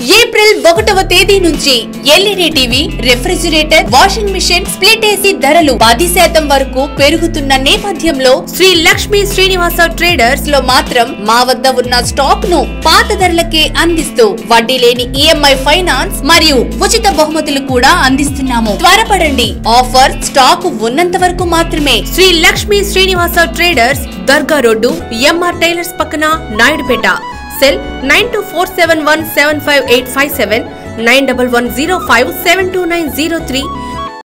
April ఒకటవ తేదీ నుంచి LED TV refrigerator washing machine split AC ధరలు పది శాతం వరకు పెరుగుతున్న నేపథ్యంలో శ్రీ లక్ష్మీ శ్రీనివాస ట్రేడర్స్ లో మాత్రం మా వద్ద ఉన్న స్టాక్ ను పాత ధరలకే అందిస్తూ వడ్డీ లేని ఈఎంఐ ఫైనాన్స్ మరియు ఉచిత బహుమతులు కూడా అందిస్తున్నాము త్వరపడండి ఆఫర్ స్టాక్ ఉన్నంత వరకు మాత్రమే Shri Lakshmi Srinivasa traders Dargah road MR tailors పక్కన Naidupeta cell nine two four seven one seven five eight five seven nine double one zero five seven two nine zero three